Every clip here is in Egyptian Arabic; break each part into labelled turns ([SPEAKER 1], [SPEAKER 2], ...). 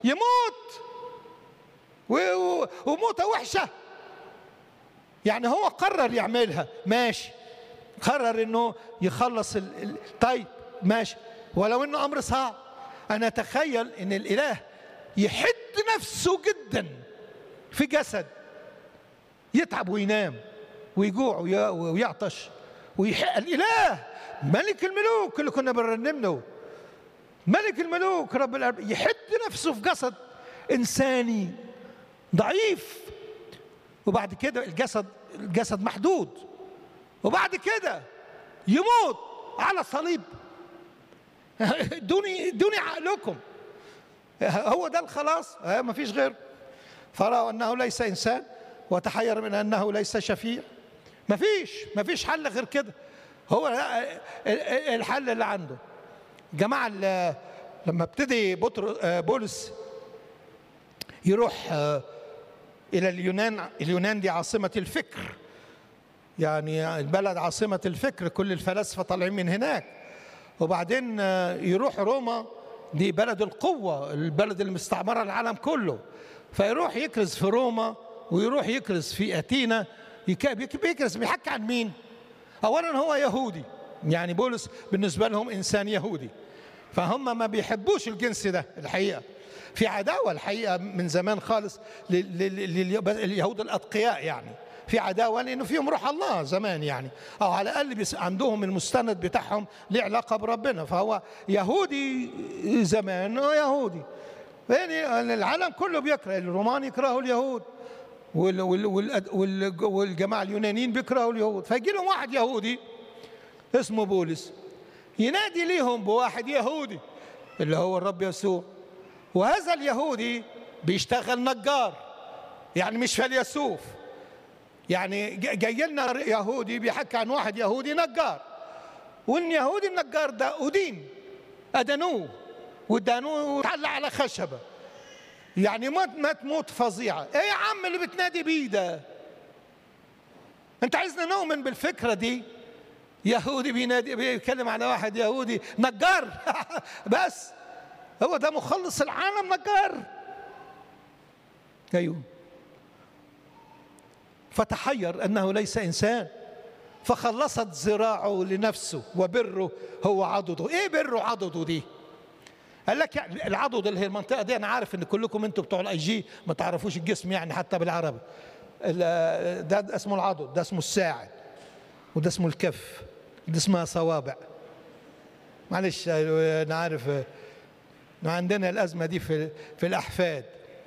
[SPEAKER 1] يموت و- و- وموتة وحشة يعني هو قرر يعملها ماشي قرر انه يخلص ال... ال... طيب ماشي ولو انه امر صعب انا اتخيل ان الاله يحد نفسه جدا في جسد يتعب وينام ويجوع وي- ويعطش ويح... الاله ملك الملوك اللي كنا بنرنم له ملك الملوك رب الأرب يحد نفسه في جسد إنساني ضعيف وبعد كده الجسد الجسد محدود وبعد كده يموت على صليب ادوني ادوني عقلكم هو ده الخلاص ما فيش غير فرأوا أنه ليس إنسان وتحير من أنه ليس شفيع ما فيش ما فيش حل غير كده هو الحل اللي عنده جماعة ال- لما ابتدي بطر آه، بولس يروح آه، إلى اليونان اليونان دي عاصمة الفكر يعني البلد عاصمة الفكر كل الفلاسفة طالعين من هناك وبعدين آه، يروح روما دي بلد القوة البلد المستعمرة العالم كله فيروح يكرز في روما ويروح يكرز في أثينا يك- بيك- بيكرز بيحكي عن مين؟ أولا هو يهودي يعني بولس بالنسبة لهم إنسان يهودي فهم ما بيحبوش الجنس ده الحقيقة في عداوة الحقيقة من زمان خالص لل- لل- لليهود الأتقياء يعني في عداوة لأنه فيهم روح الله زمان يعني أو على الأقل بيس- عندهم المستند بتاعهم له علاقة بربنا فهو يهودي زمان ويهودي يعني العالم كله بيكره الرومان يكرهوا اليهود وال وال وال وال والجماعة اليونانيين بيكرهوا اليهود فيجي لهم واحد يهودي اسمه بولس ينادي ليهم بواحد يهودي اللي هو الرب يسوع وهذا اليهودي بيشتغل نجار يعني مش فيلسوف يعني ج- جاي لنا يهودي بيحكي عن واحد يهودي نجار واليهودي النجار ده أدين أدنوه ودانوه تعلق على خشبة يعني مات مات موت فظيعة ايه يا عم اللي بتنادي بيه ده انت عايزنا نؤمن بالفكرة دي يهودي بينادي بيتكلم على واحد يهودي نجار بس هو ده مخلص العالم نجار ايوه فتحير انه ليس انسان فخلصت ذراعه لنفسه وبره هو عضده ايه بره عضده دي قال لك يعني العضد اللي هي المنطقه دي انا عارف ان كلكم انتوا بتوع الاي جي ما تعرفوش الجسم يعني حتى بالعربي ال- ده, ده اسمه العضد ده اسمه الساعد وده اسمه الكف دي اسمها صوابع معلش انا عارف إنه عندنا الازمه دي في في الاحفاد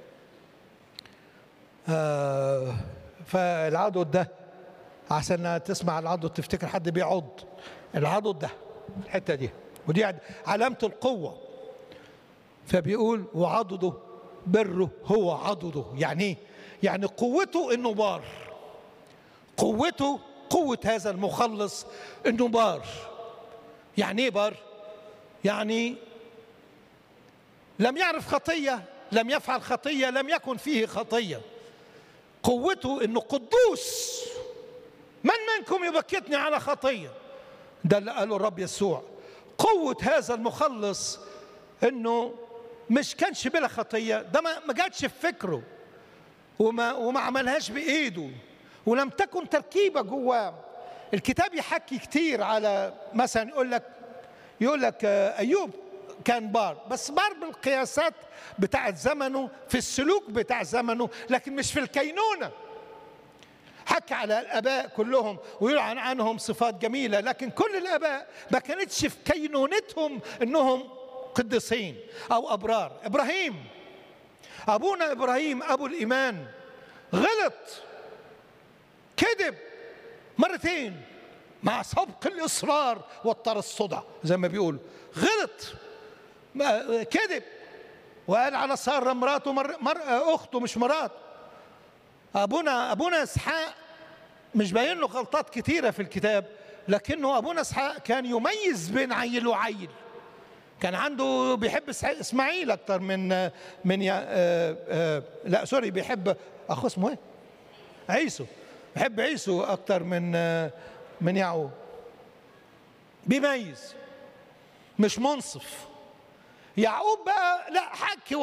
[SPEAKER 1] آه فالعضد ده عشان تسمع العضد تفتكر حد بيعض العضد ده الحته دي ودي عد- علامه القوه فبيقول وعضده بره هو عضده يعني ايه يعني قوته انه بار قوته قوة هذا المخلص انه بار يعني ايه بار يعني لم يعرف خطية لم يفعل خطية لم يكن فيه خطية قوته انه قدوس من منكم يبكتني على خطية ده اللي قاله الرب يسوع قوة هذا المخلص انه مش كانش بلا خطية ده ما ما جاتش في فكره وما وما عملهاش بايده ولم تكن تركيبه جواه الكتاب يحكي كتير على مثلا يقول لك يقول لك آه، ايوب كان بار بس بار بالقياسات بتاعت زمنه في السلوك بتاع زمنه لكن مش في الكينونه حكى على الاباء كلهم ويقول عن عنهم صفات جميله لكن كل الاباء ما كانتش في كينونتهم انهم قديسين او ابرار ابراهيم ابونا ابراهيم ابو الايمان غلط كذب مرتين مع سبق الاصرار والترصد زي ما بيقولوا غلط ما- كذب وقال على ساره مراته مر... مر... اخته مش مراته ابونا ابونا اسحاق مش باين له غلطات كتيره في الكتاب لكنه ابونا اسحاق كان يميز بين عيل وعيل كان عنده بيحب إسحاق- اسماعيل اكتر من من يا آه آه لا سوري بيحب اخوه اسمه ايه؟ عيسو بيحب عيسو اكتر من آه من يعقوب بيميز مش منصف يعقوب بقى لا حكي